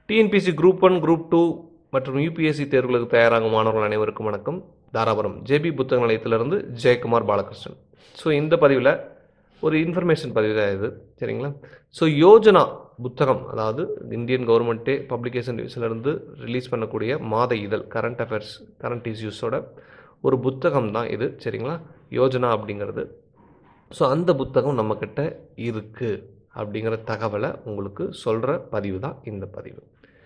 TNPSC group one group two மற்றும் UPSC தேர்வுகளுக்கு தயாராகும் மாணவர்கள் அனைவருக்கும் வணக்கம் தாராபுரம் ஜேபி புத்தக நிலையத்திலிருந்து ஜெயக்குமார் பாலகிருஷ்ணன் ஸோ இந்த பதிவில் ஒரு இன்ஃபர்மேஷன் பதிவு தான் இது சரிங்களா ஸோ யோஜனா புத்தகம் அதாவது இந்தியன் கவர்மெண்ட்டே பப்ளிகேஷன் இருந்து ரிலீஸ் பண்ணக்கூடிய மாத இதழ் கரண்ட் அஃபேர்ஸ் கரண்ட் இஷ்யூஸோட ஒரு புத்தகம் தான் இது சரிங்களா யோஜனா அப்படிங்கிறது ஸோ அந்த புத்தகம் நம்மக்கிட்ட இருக்குது அப்படிங்கிற தகவலை உங்களுக்கு சொல்கிற பதிவு தான் இந்த பதிவு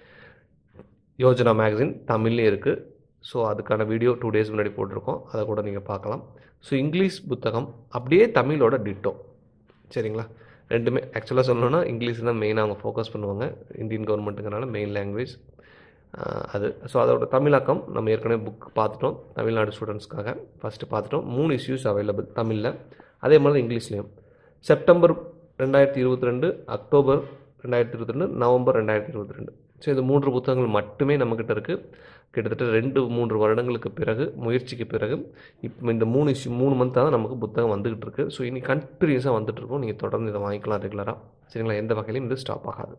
யோஜனா மேகசின் தமிழ்லேயும் இருக்குது ஸோ அதுக்கான வீடியோ டூ டேஸ் முன்னாடி போட்டிருக்கோம் அதை கூட நீங்கள் பார்க்கலாம் ஸோ இங்கிலீஷ் புத்தகம் அப்படியே தமிழோட டிட்டோ சரிங்களா ரெண்டுமே ஆக்சுவலாக சொல்லணும்னா இங்கிலீஷ் தான் மெயினாக அவங்க ஃபோக்கஸ் பண்ணுவாங்க இந்தியன் கவர்மெண்ட்டுங்கிறனால மெயின் லாங்குவேஜ் அது ஸோ அதோட தமிழாக்கம் நம்ம ஏற்கனவே புக் பார்த்துட்டோம் தமிழ்நாடு ஸ்டூடெண்ட்ஸ்க்காக ஃபஸ்ட்டு பார்த்துட்டோம் மூணு இஷ்யூஸ் அவைலபிள் தமிழில் அதே மாதிரி தான் இங்கிலீஷ்லேயும் செப்டம்பர் ரெண்டாயிரத்தி இருபத்தி ரெண்டு அக்டோபர் ரெண்டாயிரத்தி இருபத்தி ரெண்டு நவம்பர் ரெண்டாயிரத்தி இருபத்தி ரெண்டு ஸோ இந்த மூன்று புத்தகங்கள் மட்டுமே நம்மக்கிட்ட இருக்குது கிட்டத்தட்ட ரெண்டு மூன்று வருடங்களுக்கு பிறகு முயற்சிக்கு பிறகு இப்போ இந்த மூணு இஷ்யூ மூணு மந்த்தாக தான் நமக்கு புத்தகம் வந்துகிட்டு இருக்கு ஸோ இனி கண்டினியூஸாக வந்துட்டு இருக்கும் நீங்கள் தொடர்ந்து இதை வாங்கிக்கலாம் ரெகுலராக சரிங்களா எந்த வகையிலையும் இது ஸ்டாப் ஆகாது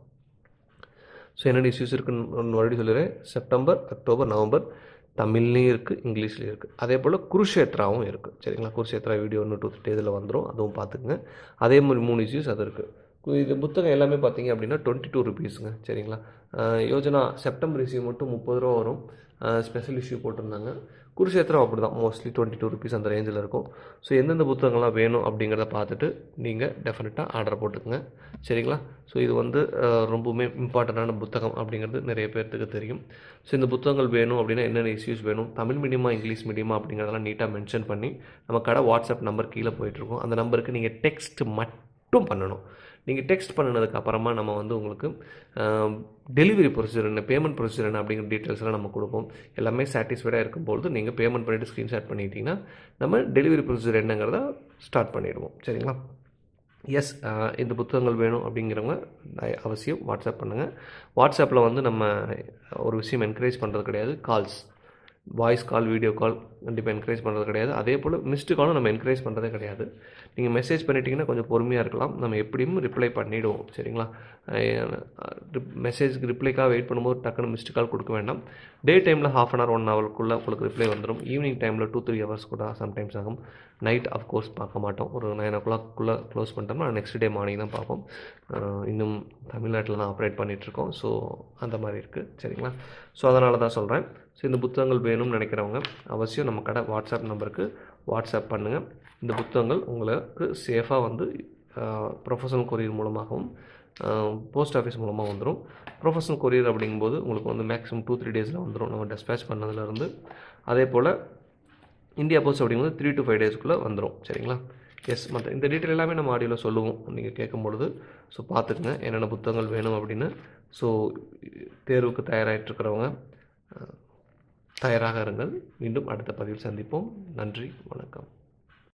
ஸோ என்னென்ன இஷ்யூஸ் இருக்குன்னு ஒன்று மறுபடியும் சொல்லிடுறேன் செப்டம்பர் அக்டோபர் நவம்பர் தமிழ்லேயும் இருக்குது இங்கிலீஷ்லேயும் இருக்குது அதே போல் குருஷேத்ராவும் இருக்குது சரிங்களா குருஷேத்ரா வீடியோ ஒன்று டூ த்ரீ டேஸில் வந்துடும் அதுவும் பார்த்துக்குங்க அதே மாதிரி மூணு இஷ்யூஸ் அது இருக்குது இது புத்தகம் எல்லாமே பார்த்தீங்க அப்படின்னா டுவெண்ட்டி டூ ருபீஸுங்க சரிங்களா யோஜனா செப்டம்பர் இஷ்யூ மட்டும் முப்பது ரூபா வரும் ஸ்பெஷல் இஷ்யூ போட்டிருந்தாங்க குருஷேத்திரம் அப்படி தான் மோஸ்ட்லி டுவெண்ட்டி டூ ருபீஸ் அந்த ரேஞ்சில் இருக்கும் ஸோ எந்தெந்த புத்தகங்கள்லாம் வேணும் அப்படிங்கிறத பார்த்துட்டு நீங்கள் டெஃபினட்டாக ஆர்டர் போட்டுக்கோங்க சரிங்களா ஸோ இது வந்து ரொம்பவுமே இம்பார்ட்டண்ட்டான புத்தகம் அப்படிங்கிறது நிறைய பேர்த்துக்கு தெரியும் ஸோ இந்த புத்தகங்கள் வேணும் அப்படின்னா என்னென்ன இஷ்யூஸ் வேணும் தமிழ் மீடியமா இங்கிலீஷ் மீடியமா அப்படிங்கிறதெல்லாம் நீட்டாக மென்ஷன் பண்ணி நம்ம கடை வாட்ஸ்அப் நம்பர் கீழே போயிட்டுருக்கோம் அந்த நம்பருக்கு நீங்கள் டெக்ஸ்ட் மட்டும் பண்ணணும் நீங்கள் டெக்ஸ்ட் பண்ணினதுக்கு அப்புறமா நம்ம வந்து உங்களுக்கு டெலிவரி ப்ரொசீஜர் என்ன பேமெண்ட் ப்ரொசீஜர் என்ன அப்படிங்கிற டீட்டெயில்ஸ்லாம் நம்ம கொடுப்போம் எல்லாமே சாட்டிஸ்ஃபைடாக இருக்கும்போது நீங்கள் பேமெண்ட் பண்ணிவிட்டு ஸ்க்ரீன்ஷாட் பண்ணிட்டீங்கன்னா நம்ம டெலிவரி ப்ரொசீஜர் என்னங்கிறத ஸ்டார்ட் பண்ணிவிடுவோம் சரிங்களா எஸ் இந்த புத்தகங்கள் வேணும் அப்படிங்கிறவங்க அவசியம் வாட்ஸ்அப் பண்ணுங்கள் வாட்ஸ்அப்பில் வந்து நம்ம ஒரு விஷயம் என்கரேஜ் பண்ணுறது கிடையாது calls voice call video call கண்டிப்பாக என்கரேஜ் பண்ணுறது கிடையாது அதே போல் மிஸ்டு காலும் நம்ம என்கரேஜ் பண்ணுறதே கிடையாது நீங்கள் மெசேஜ் பண்ணிட்டீங்கன்னா கொஞ்சம் பொறுமையாக இருக்கலாம் நம்ம எப்படியும் ரிப்ளை பண்ணிவிடுவோம் சரிங்களா மெசேஜ்க்கு ரிப்ளைக்காக வெயிட் பண்ணும்போது டக்குன்னு மிஸ்டு கால் கொடுக்க வேண்டாம் டே டைமில் ஹாஃப் அன் ஹவர் ஒன் ஹவருக்குள்ளே உங்களுக்கு ரிப்ளை வந்துடும் ஈவினிங் டைமில் டூ த்ரீ ஹவர்ஸ் கூட சம்டைம்ஸ் ஆகும் நைட் அஃப்கோர்ஸ் பார்க்க மாட்டோம் ஒரு நைன் ஓ கிளாக்குள்ளே க்ளோஸ் பண்ணிட்டோம்னா நெக்ஸ்ட் டே மார்னிங் தான் பார்ப்போம் இன்னும் தமிழ்நாட்டில் தான் ஆப்ரேட் பண்ணிகிட்ருக்கோம் ஸோ அந்த மாதிரி இருக்குது சரிங்களா ஸோ அதனால தான் சொல்கிறேன் ஸோ இந்த புத்தகங்கள் வேணும்னு நினைக்கிறவங்க அவசியம் நம்ம கடை வாட்ஸ்அப் நம்பருக்கு வாட்ஸ்அப் பண்ணுங்கள் இந்த புத்தகங்கள் உங்களுக்கு சேஃபாக வந்து ப்ரொஃபஷனல் கொரியர் மூலமாகவும் போஸ்ட் ஆஃபீஸ் மூலமாக வந்துடும் ப்ரொஃபஷனல் கொரியர் அப்படிங்கும்போது உங்களுக்கு வந்து மேக்ஸிமம் டூ த்ரீ டேஸில் வந்துடும் நம்ம டெஸ்பேச் பண்ணதுலேருந்து அதே போல் இந்தியா போஸ்ட் அப்படிங்கும்போது த்ரீ டு ஃபைவ் டேஸ்க்குள்ளே வந்துடும் சரிங்களா எஸ் மற்ற இந்த டீட்டெயில் எல்லாமே நம்ம ஆடியோவில் சொல்லுவோம் நீங்கள் கேட்கும்பொழுது ஸோ பார்த்துக்குங்க என்னென்ன புத்தகங்கள் வேணும் அப்படின்னு ஸோ தேர்வுக்கு தயாராகிட்டுருக்கிறவங்க தயாராக இருங்கள் மீண்டும் அடுத்த பதிவில் சந்திப்போம் நன்றி வணக்கம்